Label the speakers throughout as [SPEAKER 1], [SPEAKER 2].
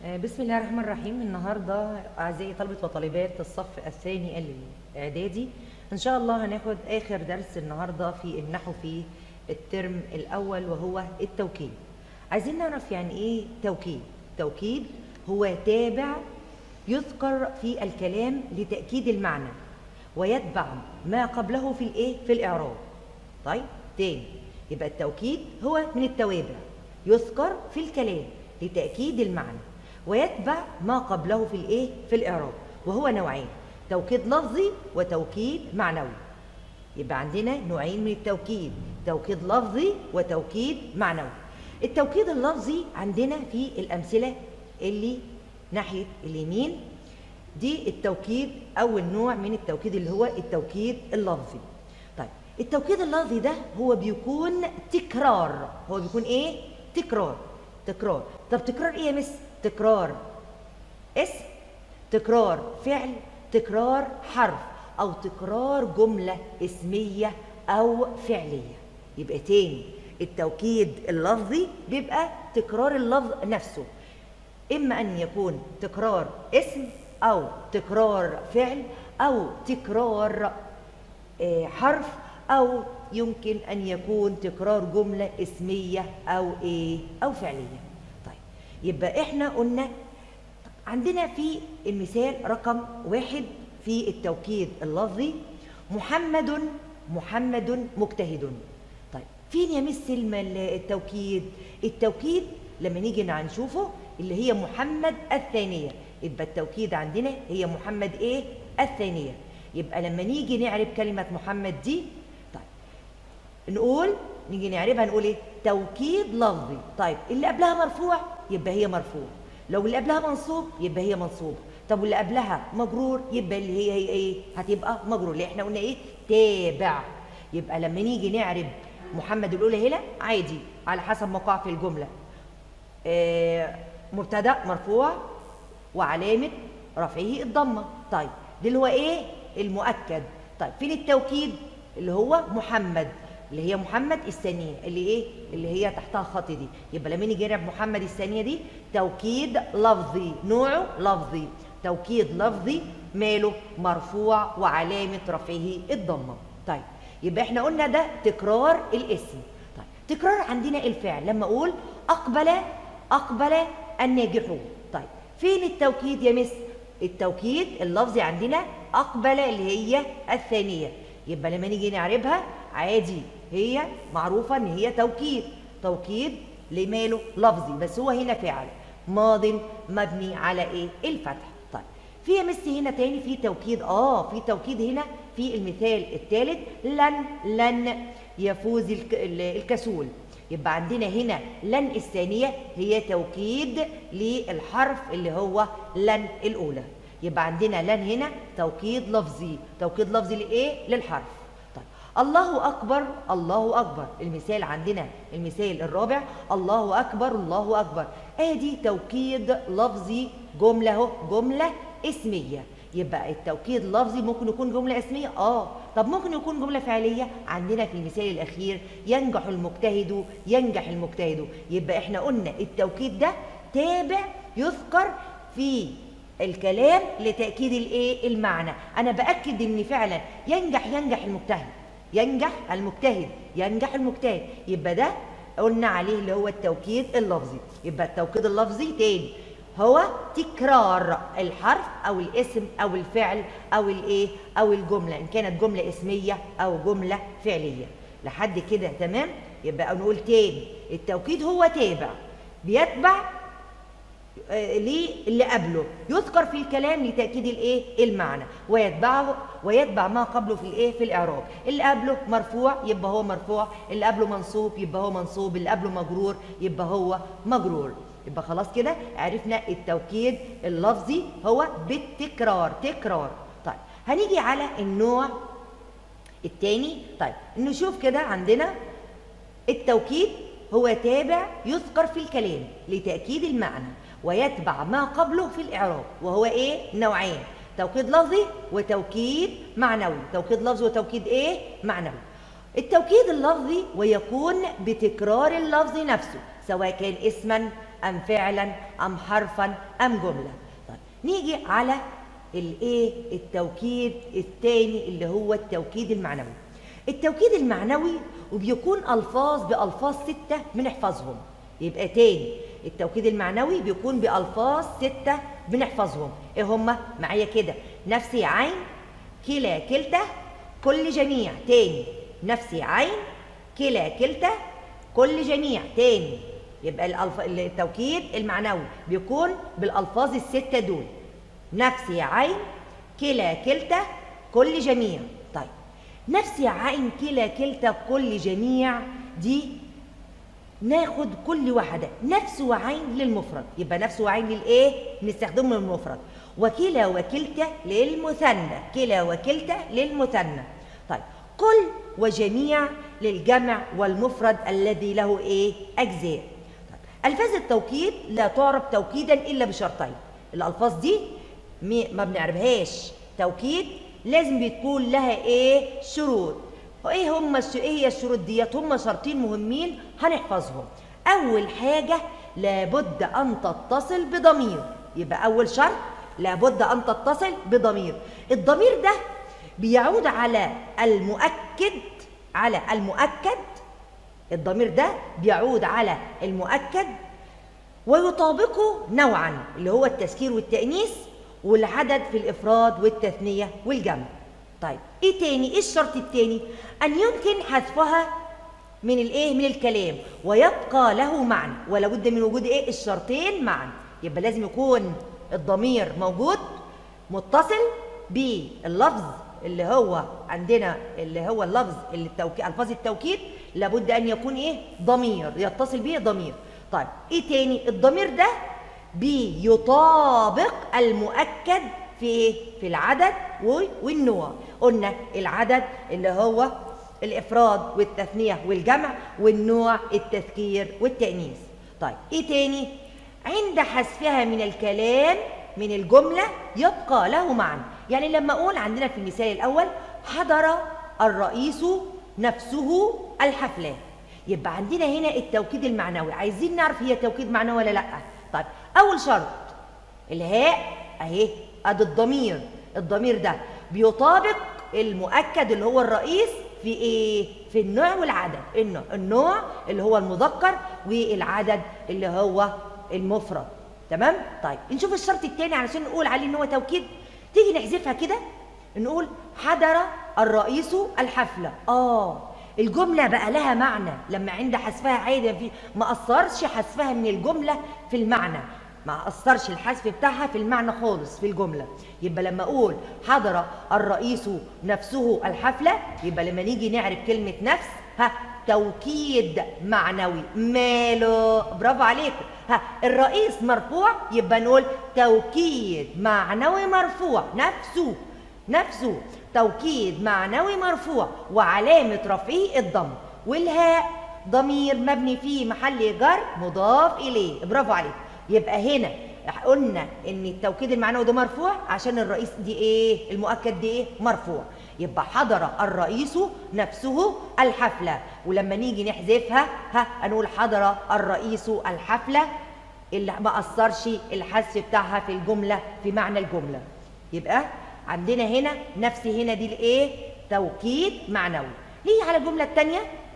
[SPEAKER 1] آه، بسم الله الرحمن الرحيم النهارده اعزائي طلبه وطالبات الصف الثاني الاعدادي ان شاء الله هناخد اخر درس النهارده في النحو في الترم الاول وهو التوكيد عايزين نعرف يعني ايه توكيد توكيد هو تابع يذكر في الكلام لتاكيد المعنى ويتبع ما قبله في الايه في الاعراب طيب تاني يبقى التوكيد هو من التوابع يذكر في الكلام لتاكيد المعنى ويتبع ما قبله في الايه في الاعراب وهو نوعين توكيد لفظي وتوكيد معنوي يبقى عندنا نوعين من التوكيد توكيد لفظي وتوكيد معنوي التوكيد اللفظي عندنا في الامثله اللي ناحيه اليمين دي التوكيد اول نوع من التوكيد اللي هو التوكيد اللفظي طيب التوكيد اللفظي ده هو بيكون تكرار هو بيكون ايه تكرار تكرار طب تكرار ايه يا مس تكرار اسم تكرار فعل تكرار حرف او تكرار جمله اسميه او فعليه يبقى تاني التوكيد اللفظي بيبقى تكرار اللفظ نفسه اما ان يكون تكرار اسم او تكرار فعل او تكرار آه، حرف او يمكن ان يكون تكرار جمله اسميه او ايه او فعليه طيب يبقى احنا قلنا عندنا في المثال رقم واحد في التوكيد اللفظي محمد محمد مجتهد طيب فين يا مس سلمى التوكيد التوكيد لما نيجي نشوفه اللي هي محمد الثانيه يبقى التوكيد عندنا هي محمد ايه الثانيه يبقى لما نيجي نعرف كلمه محمد دي طيب نقول نيجي نعرفها نقول ايه توكيد لفظي طيب اللي قبلها مرفوع يبقى هي مرفوع لو اللي قبلها منصوب يبقى هي منصوبه طب واللي قبلها مجرور يبقى اللي هي هي ايه هتبقى مجرور اللي احنا قلنا ايه تابع يبقى لما نيجي نعرف محمد الاولى هنا عادي على حسب موقع في الجمله آه مبتدا مرفوع وعلامه رفعه الضمه طيب ده اللي هو ايه المؤكد طيب فين التوكيد اللي هو محمد اللي هي محمد الثانيه اللي ايه اللي هي تحتها خط دي يبقى لما نيجي نعرف محمد الثانيه دي توكيد لفظي نوعه لفظي توكيد لفظي ماله مرفوع وعلامه رفعه الضمه طيب يبقى احنا قلنا ده تكرار الاسم طيب تكرار عندنا الفعل لما اقول اقبل اقبل الناجحون طيب فين التوكيد يا مس التوكيد اللفظي عندنا اقبل اللي هي الثانيه يبقى لما نيجي نعربها عادي هي معروفه ان هي توكيد توكيد لماله لفظي بس هو هنا فعل ماض مبني على ايه الفتح طيب في يا مس هنا تاني في توكيد اه في توكيد هنا في المثال الثالث لن لن يفوز الك- الكسول يبقى عندنا هنا لن الثانية هي توكيد للحرف اللي هو لن الأولى يبقى عندنا لن هنا توكيد لفظي توكيد لفظي لإيه؟ للحرف طيب الله أكبر الله أكبر المثال عندنا المثال الرابع الله أكبر الله أكبر آدي توكيد لفظي جملة اهو جملة اسمية يبقى التوكيد اللفظي ممكن يكون جملة اسمية اه طب ممكن يكون جملة فعلية عندنا في المثال الأخير ينجح المجتهد ينجح المجتهد يبقى احنا قلنا التوكيد ده تابع يذكر في الكلام لتأكيد الايه المعنى انا بأكد ان فعلا ينجح ينجح المجتهد ينجح المجتهد ينجح المجتهد يبقى ده قلنا عليه اللي هو التوكيد اللفظي يبقى التوكيد اللفظي تاني هو تكرار الحرف او الاسم او الفعل او الايه او الجمله ان كانت جمله اسميه او جمله فعليه لحد كده تمام يبقى نقول تاني التوكيد هو تابع بيتبع آه، ليه اللي قبله يذكر في الكلام لتاكيد الايه المعنى ويتبعه ويتبع ما قبله في الايه في الاعراب اللي قبله مرفوع يبقى هو مرفوع اللي قبله منصوب يبقى هو منصوب اللي قبله مجرور يبقى هو مجرور يبقى خلاص كده عرفنا التوكيد اللفظي هو بالتكرار تكرار طيب هنيجي على النوع الثاني طيب نشوف كده عندنا التوكيد هو تابع يذكر في الكلام لتأكيد المعنى ويتبع ما قبله في الإعراب وهو إيه؟ نوعين توكيد لفظي وتوكيد معنوي توكيد لفظي وتوكيد إيه؟ معنوي التوكيد اللفظي ويكون بتكرار اللفظ نفسه سواء كان اسما ام فعلا ام حرفا ام جمله طيب نيجي على الايه التوكيد الثاني اللي هو التوكيد المعنوي التوكيد المعنوي وبيكون الفاظ بالفاظ سته بنحفظهم يبقى تاني التوكيد المعنوي بيكون بالفاظ سته بنحفظهم ايه هما معايا كده نفسي عين كلا كلتا كل جميع تاني نفسي عين كلا كلتا كل جميع تاني يبقى الألف... التوكيد المعنوي بيكون بالالفاظ السته دول نفسي عين كلا كلتا كل جميع طيب نفسي عين كلا كلتا كل جميع دي ناخد كل واحده نفس وعين للمفرد يبقى نفس وعين للايه نستخدمه للمفرد وكلا وكلتا للمثنى كلا وكلتا للمثنى طيب كل وجميع للجمع والمفرد الذي له ايه اجزاء طيب. الفاظ التوكيد لا تعرف توكيدا الا بشرطين الالفاظ دي ما بنعرفهاش توكيد لازم بتكون لها ايه شروط وايه هم الش... ايه هي الشروط ديت هم شرطين مهمين هنحفظهم اول حاجه لابد ان تتصل بضمير يبقى اول شرط لابد ان تتصل بضمير الضمير ده بيعود على المؤكد على المؤكد الضمير ده بيعود على المؤكد ويطابقه نوعا اللي هو التذكير والتأنيث والعدد في الإفراد والتثنية والجمع طيب ايه تاني ايه الشرط التاني ان يمكن حذفها من الايه من الكلام ويبقى له معنى ولا بد من وجود ايه الشرطين معا يبقى لازم يكون الضمير موجود متصل باللفظ اللي هو عندنا اللي هو اللفظ اللي التوكيد الفاظ التوكيد لابد ان يكون ايه ضمير يتصل به ضمير طيب ايه تاني الضمير ده بيطابق المؤكد في ايه في العدد والنوع قلنا العدد اللي هو الافراد والتثنيه والجمع والنوع التذكير والتانيث طيب ايه تاني عند حذفها من الكلام من الجمله يبقى له معنى يعني لما اقول عندنا في المثال الاول حضر الرئيس نفسه الحفله يبقى عندنا هنا التوكيد المعنوي عايزين نعرف هي توكيد معنوي ولا لا طيب اول شرط الهاء اهي ادي الضمير الضمير ده بيطابق المؤكد اللي هو الرئيس في ايه في النوع والعدد النوع النوع اللي هو المذكر والعدد اللي هو المفرد تمام طيب نشوف الشرط الثاني علشان نقول عليه ان هو توكيد تيجي نحذفها كده نقول حضر الرئيس الحفله اه الجملة بقى لها معنى لما عند حذفها عادي في ما أثرش حذفها من الجملة في المعنى ما أثرش الحذف بتاعها في المعنى خالص في الجملة يبقى لما أقول حضر الرئيس نفسه الحفلة يبقى لما نيجي نعرف كلمة نفس ها توكيد معنوي ماله برافو عليكم ها الرئيس مرفوع يبقى نقول توكيد معنوي مرفوع نفسه نفسه توكيد معنوي مرفوع وعلامة رفعه الضم والهاء ضمير مبني في محل جر مضاف إليه برافو عليك يبقى هنا قلنا ان التوكيد المعنوي ده مرفوع عشان الرئيس دي ايه المؤكد دي ايه مرفوع يبقى حضر الرئيس نفسه الحفلة ولما نيجي نحذفها ها هنقول حضر الرئيس الحفلة اللي ما أثرش الحذف بتاعها في الجملة في معنى الجملة يبقى عندنا هنا نفس هنا دي الايه توكيد معنوي نيجي على الجملة الثانية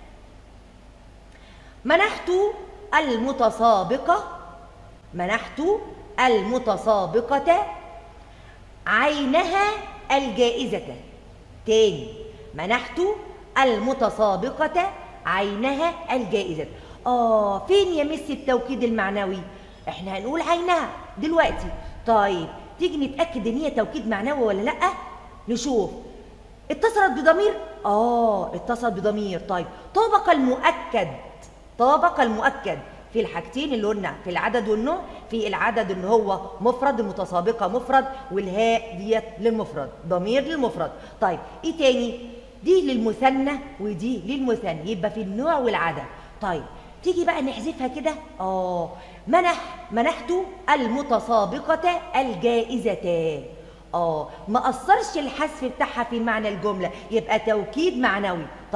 [SPEAKER 1] منحت المتسابقة منحت المتسابقة عينها الجائزة تاني منحت المتسابقة عينها الجائزة آه فين يا مس التوكيد المعنوي احنا هنقول عينها دلوقتي طيب تيجي نتأكد ان هي توكيد معنوي ولا لأ نشوف اتصلت بضمير اه اتصلت بضمير طيب طابق المؤكد طابق المؤكد في الحاجتين اللي قلنا في العدد والنوع في العدد ان هو مفرد المتسابقه مفرد والهاء ديت للمفرد ضمير للمفرد طيب ايه تاني دي للمثنى ودي للمثنى يبقى في النوع والعدد طيب تيجي بقى نحذفها كده اه منح منحت المتسابقه الجائزتان اه ما اثرش الحذف بتاعها في معنى الجمله يبقى توكيد معنوي طيب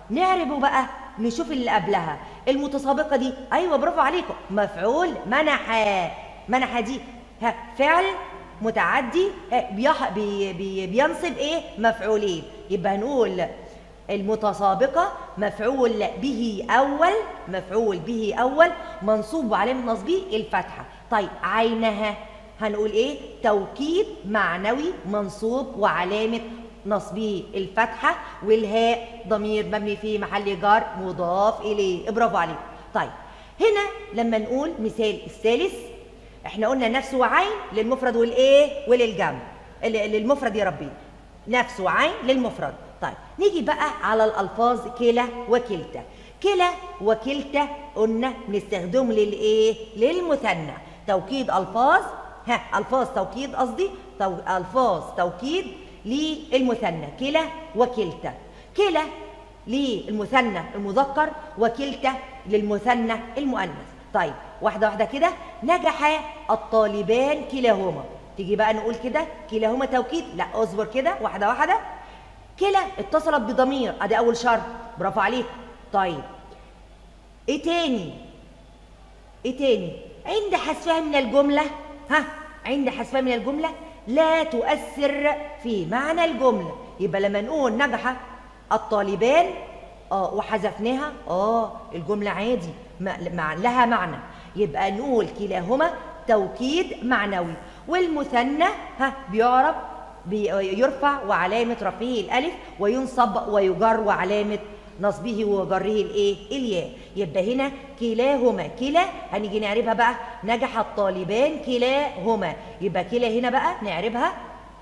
[SPEAKER 1] نعربه بقى نشوف اللي قبلها المتسابقة دي أيوة برافو عليكم مفعول منح منح دي ها فعل متعدي ها بيح بي بي بينصب ايه مفعولين يبقى هنقول المتسابقة مفعول به أول مفعول به أول منصوب وعلامة نصبه الفتحة طيب عينها هنقول ايه توكيد معنوي منصوب وعلامة نصبه الفتحة والهاء ضمير مبني في محل جار مضاف إليه برافو عليك طيب هنا لما نقول مثال الثالث احنا قلنا نفس وعين للمفرد والايه وللجمع ال- للمفرد يا ربي نفس وعين للمفرد طيب نيجي بقى على الالفاظ كلا وكلتا كلا وكلتا قلنا بنستخدمهم للايه للمثنى توكيد الفاظ ها الفاظ توكيد قصدي تو... الفاظ توكيد للمثنى كلا وكلتا كلا للمثنى المذكر وكلتا للمثنى المؤنث طيب واحده واحده كده نجح الطالبان كلاهما تيجي بقى نقول كده كلاهما توكيد لا اصبر كده واحده واحده كلا اتصلت بضمير ادي اول شرط برافو عليك طيب ايه تاني ايه تاني عند حذفها من الجمله ها عند حذفها من الجمله لا تؤثر في معنى الجمله يبقى لما نقول نجح الطالبان اه وحذفناها اه الجمله عادي مع مع- لها معنى يبقى نقول كلاهما توكيد معنوي والمثنى ها بيعرب بي- يرفع وعلامة رفعه الألف وينصب ويجر وعلامة نصبه وجره الايه الياء يبقى هنا كلاهما كلا هنيجي نعربها بقى نجح الطالبان كلاهما يبقى كلا هنا بقى نعربها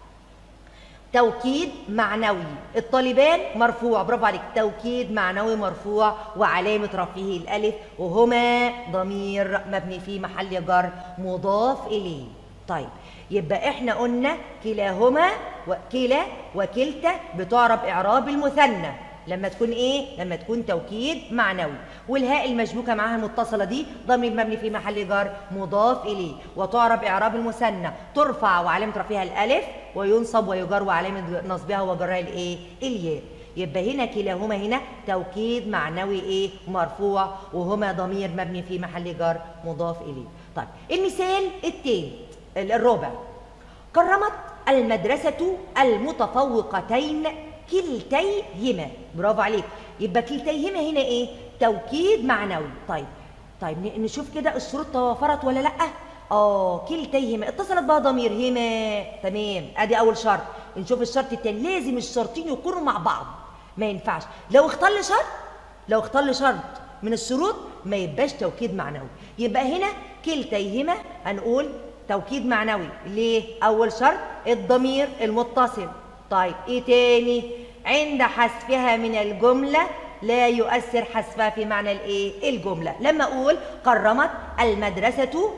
[SPEAKER 1] توكيد معنوي الطالبان مرفوع برافو عليك توكيد معنوي مرفوع وعلامة رفعه الألف وهما ضمير مبني في محل جر مضاف إليه طيب يبقى احنا قلنا كلاهما وكلا وكلتا بتعرب إعراب المثنى لما تكون ايه لما تكون توكيد معنوي والهاء المشبوكه معاها المتصله دي ضمير مبني في محل جر مضاف اليه وتعرب اعراب المثنى ترفع وعلامه رفعها الالف وينصب ويجر وعلامه نصبها وجرها الايه الياء يبقى هنا كلاهما هنا توكيد معنوي ايه مرفوع وهما ضمير مبني في محل جر مضاف اليه طيب المثال التالت الرابع كرمت المدرسة المتفوقتين كلتيهما برافو عليك يبقى كلتيهما هنا ايه توكيد معنوي طيب طيب ن- نشوف كده الشروط توافرت ولا لا اه كلتيهما اتصلت بها ضمير هما تمام ادي اول شرط نشوف الشرط التاني لازم الشرطين يكونوا مع بعض ما ينفعش لو اختل شرط لو اختل شرط من الشروط ما يبقاش توكيد معنوي يبقى هنا كلتيهما هنقول توكيد معنوي ليه اول شرط الضمير المتصل طيب ايه تاني عند حذفها من الجمله لا يؤثر حذفها في معنى الايه الجمله لما اقول كرمت المدرسه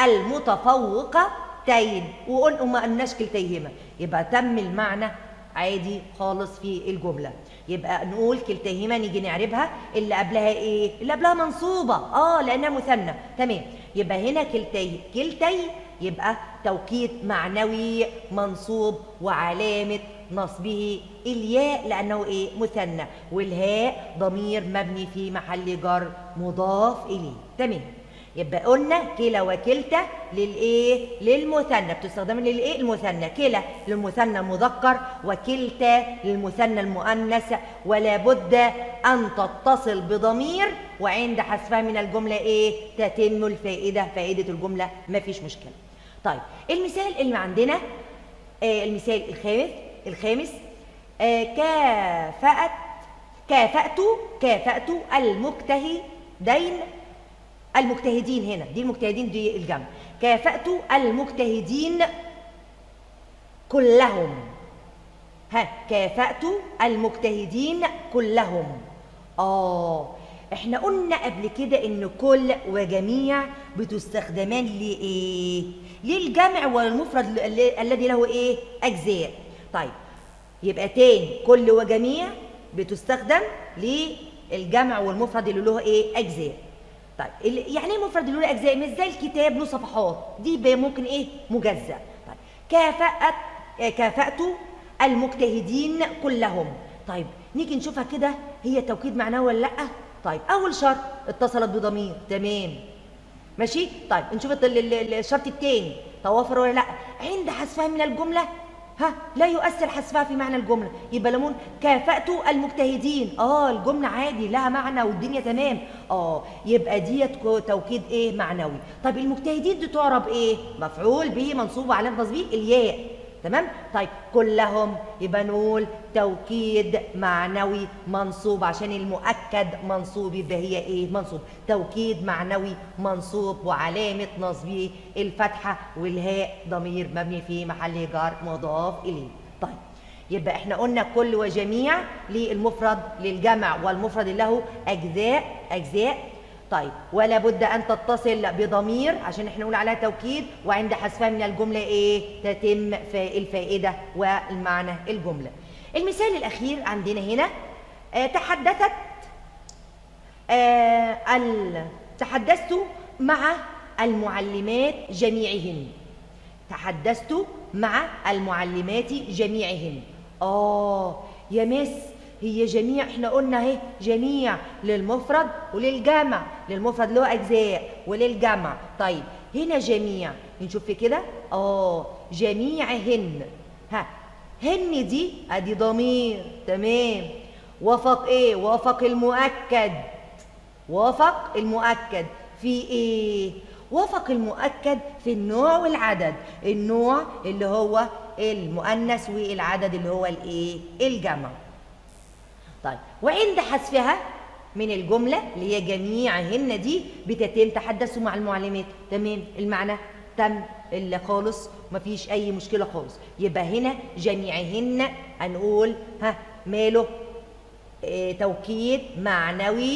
[SPEAKER 1] المتفوقتين وقل وما قلناش كلتيهما يبقى تم المعنى عادي خالص في الجمله يبقى نقول كلتيهما نيجي نعربها اللي قبلها ايه اللي قبلها منصوبه اه لانها مثنى تمام يبقى هنا كلتي كلتي يبقى توكيد معنوي منصوب وعلامه نصبه الياء لانه ايه مثنى والهاء ضمير مبني في محل جر مضاف اليه تمام يبقى قلنا كلا وكلتا للايه للمثنى بتستخدم للايه المثنى كلا للمثنى المذكر وكلتا للمثنى المؤنث ولا بد ان تتصل بضمير وعند حذفها من الجمله ايه تتم الفائده فائده الجمله ما فيش مشكله طيب المثال اللي عندنا آه المثال الخامس الخامس آه كافأت كافأت كافأت المجتهدين المجتهدين هنا دي المجتهدين دي الجمع كافأت المجتهدين كلهم ها كافأت المجتهدين كلهم اه احنا قلنا قبل كده ان كل وجميع بتستخدمان لايه للجمع والمفرد ال- الذي له ايه اجزاء طيب يبقى تاني كل وجميع بتستخدم للجمع والمفرد اللي له ايه اجزاء طيب ال- يعني ايه مفرد اللي له اجزاء مش زي الكتاب له صفحات دي ب- ممكن ايه مجزأ طيب كافأت آه، كافأت المجتهدين كلهم طيب نيجي نشوفها كده هي توكيد معنوي ولا لا طيب اول شرط اتصلت بضمير تمام ماشي طيب نشوف الت- ال- ال- الشرط الثاني توافر ولا لا عند حذفها من الجمله ها لا يؤثر حذفها في معنى الجمله يبقى لمون كافأت المجتهدين اه الجمله عادي لها معنى والدنيا تمام اه يبقى ديت كو- توكيد ايه معنوي طب المجتهدين دي تعرب ايه مفعول به منصوب وعلامه نصبه الياء تمام طيب كلهم يبقى نقول توكيد معنوي منصوب عشان المؤكد منصوب يبقى هي ايه منصوب توكيد معنوي منصوب وعلامه نصبه الفتحه والهاء ضمير مبني في محل جر مضاف اليه طيب يبقى احنا قلنا كل وجميع للمفرد للجمع والمفرد له اجزاء اجزاء طيب ولا بد ان تتصل بضمير عشان احنا نقول عليها توكيد وعند حذفها من الجمله ايه تتم فا- الفائده والمعنى الجمله المثال الاخير عندنا هنا آه تحدثت آه ال- تحدثت مع المعلمات جميعهن تحدثت مع المعلمات جميعهن اه يا مس هي جميع احنا قلنا اهي جميع للمفرد وللجمع للمفرد له اجزاء وللجمع طيب هنا جميع نشوف في كده اه جميعهن ها هن دي ادي ضمير تمام وافق ايه وافق المؤكد وافق المؤكد في ايه وافق المؤكد في النوع والعدد النوع اللي هو المؤنث والعدد اللي هو الايه الجمع طيب وعند حذفها من الجملة اللي هي جميعهن دي بتتم تحدثوا مع المعلمات تمام المعنى تم اللي خالص مفيش أي مشكلة خالص يبقى هنا جميعهن هنقول ها ماله آه، توكيد معنوي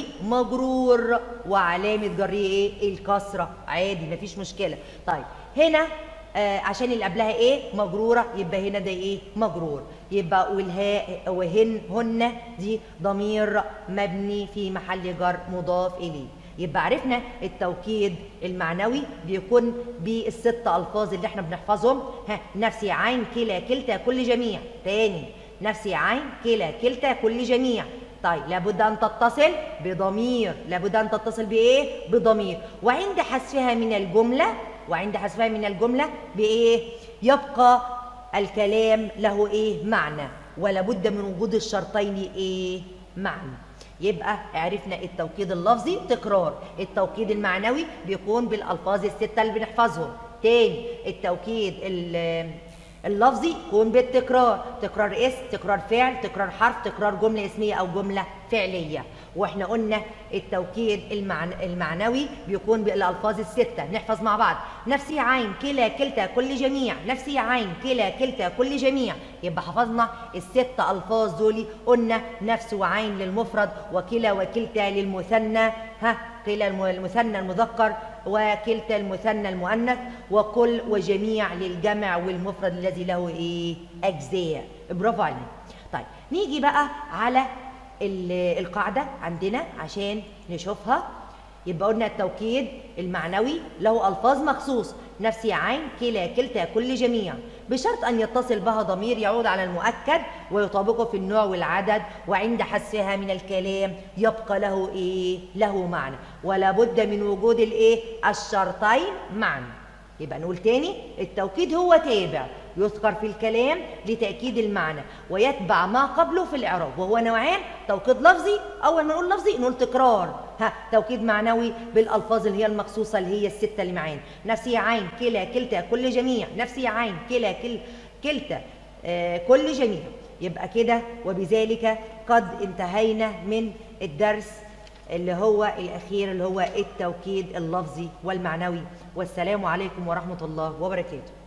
[SPEAKER 1] مجرور وعلامة جريه ايه الكسرة عادي مفيش مشكلة طيب هنا آه عشان اللي قبلها ايه مجرورة يبقى هنا ده ايه مجرور يبقى والهاء وهن هن دي ضمير مبني في محل جر مضاف اليه يبقى عرفنا التوكيد المعنوي بيكون بالست الفاظ اللي احنا بنحفظهم ها نفسي عين كلا كلتا كل جميع تاني نفسي عين كلا كلتا كل جميع طيب لابد ان تتصل بضمير لابد ان تتصل بايه بضمير وعند حذفها من الجمله وعند حذفها من الجمله بايه يبقى الكلام له ايه معنى ولا بد من وجود الشرطين ايه معنى يبقى عرفنا التوكيد اللفظي تكرار التوكيد المعنوي بيكون بالالفاظ السته اللي بنحفظهم تاني التوكيد ال- اللفظي يكون بالتكرار تكرار اسم تكرار فعل تكرار حرف تكرار جملة اسمية أو جملة فعلية واحنا قلنا التوكيد المعن... المعنوي بيكون بالألفاظ الستة نحفظ مع بعض نفسي عين كلا كلتا كل جميع نفسي عين كلا كلتا كل جميع يبقى حفظنا الست ألفاظ دول قلنا نفس وعين للمفرد وكلا وكلتا للمثنى ها كلا الم- المثنى المذكر وكلتا المثنى المؤنث وكل وجميع للجمع والمفرد الذي له ايه اجزاء برافو عليك طيب نيجي بقى على ال- القاعده عندنا عشان نشوفها يبقى قلنا التوكيد المعنوي له الفاظ مخصوص نفسي عين كلا كلتا كل جميع بشرط ان يتصل بها ضمير يعود على المؤكد ويطابقه في النوع والعدد وعند حذفها من الكلام يبقى له ايه له معنى ولا بد من وجود الايه الشرطين معا يبقى نقول تاني التوكيد هو تابع يذكر في الكلام لتأكيد المعنى ويتبع ما قبله في الإعراب وهو نوعان توكيد لفظي أول ما نقول لفظي نقول تكرار ها توكيد معنوي بالألفاظ اللي هي المخصوصة اللي هي الستة اللي معانا نفسي عين كلا كلتا كل جميع نفسي عين كلا كل كلتا آه كل جميع يبقى كده وبذلك قد انتهينا من الدرس اللي هو الأخير اللي هو التوكيد اللفظي والمعنوي والسلام عليكم ورحمة الله وبركاته